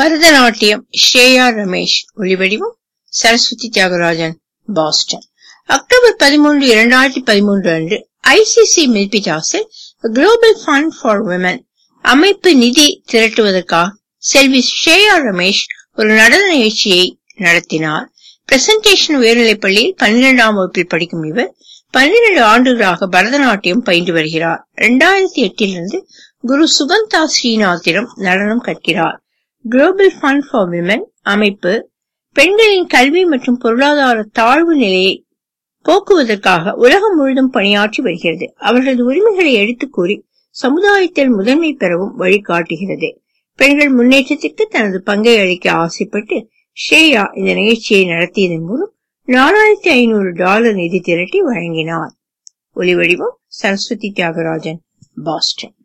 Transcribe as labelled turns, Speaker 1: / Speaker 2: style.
Speaker 1: பரதநாட்டியம் ஸ்ரேயா ரமேஷ் ஒளிவடிவம் Saraswathi Thyagarajan Boston October பதிமூன்று இரண்டாயிரத்தி பதிமூன்று அன்று ஐசிசி மில்பிட்டாஸில் குளோபல் ஃபண்ட் ஃபார் விமன் அமைப்பு நிதி திரட்டுவதற்காக செல்வி ஸ்ரேயா ரமேஷ் ஒரு நடன நிகழ்ச்சியை நடத்தினார் பிரசன்டேஷன் உயர்நிலைப் பள்ளியில் பன்னிரெண்டாம் வகுப்பில் படிக்கும் இவர் பன்னிரண்டு ஆண்டுகளாக பரதநாட்டியம் பயின்று வருகிறார் இரண்டாயிரத்தி எட்டிலிருந்து குரு சுகந்தா ஸ்ரீநாத்திடம் நடனம் கற்கிறார் குளோபல் ஃபண்ட் ஃபார் விமன் அமைப்பு பெண்களின் கல்வி மற்றும் பொருளாதார தாழ்வு நிலையை போக்குவதற்காக உலகம் முழுதும் பணியாற்றி வருகிறது அவர்களது உரிமைகளை எடுத்துக் கூறி சமுதாயத்தில் முதன்மை பெறவும் வழிகாட்டுகிறது பெண்கள் முன்னேற்றத்திற்கு தனது பங்கை அளிக்க ஆசைப்பட்டு ஷேயா இந்த நிகழ்ச்சியை நடத்தியதன் மூலம் நாலாயிரத்தி ஐநூறு டாலர் நிதி திரட்டி வழங்கினார் ஒலிவடிவம் சரஸ்வதி தியாகராஜன் பாஸ்டன்